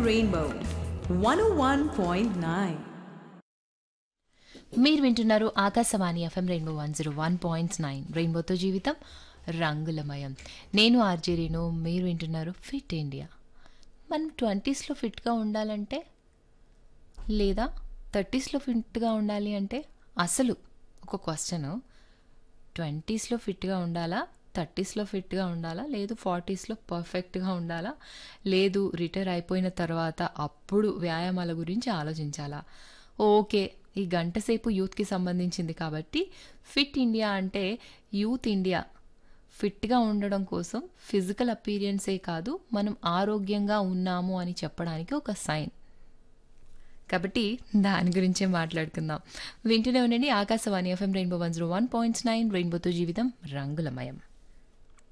Rainbow 101.9. మీరు వింటున్నారు Akashvani FM rainbow one zero one points nine రెయిన్బోతో జీవితం రంగులమయం నేను ఆర్జే రేణు మీరు వింటున్నారు ఫిట్ ఇండియా మనం ట్వంటీస్లో ఫిట్గా ఉండాలంటే లేదా థర్టీస్లో ఫిట్గా ఉండాలి అంటే అసలు ఒక క్వశ్చన్ ట్వంటీస్లో ఫిట్గా ఉండాలా థర్టీస్లో ఫిట్గా ఉండాలా లేదు ఫార్టీస్లో పర్ఫెక్ట్గా ఉండాలా లేదు రిటైర్ అయిపోయిన తర్వాత అప్పుడు వ్యాయామాల గురించి ఆలోచించాలా ఓకే ఈ గంట సేపు యూత్కి సంబంధించింది కాబట్టి ఫిట్ ఇండియా అంటే యూత్ ఇండియా ఫిట్గా ఉండడం కోసం ఫిజికల్ అపీరియన్సే కాదు మనం ఆరోగ్యంగా ఉన్నాము అని చెప్పడానికి ఒక సైన్ కాబట్టి దాని గురించే మాట్లాడుకుందాం వింటూనే ఉండండి Akashvani FM rainbow one zero one points nine రెయిన్బోతో జీవితం రంగులమయం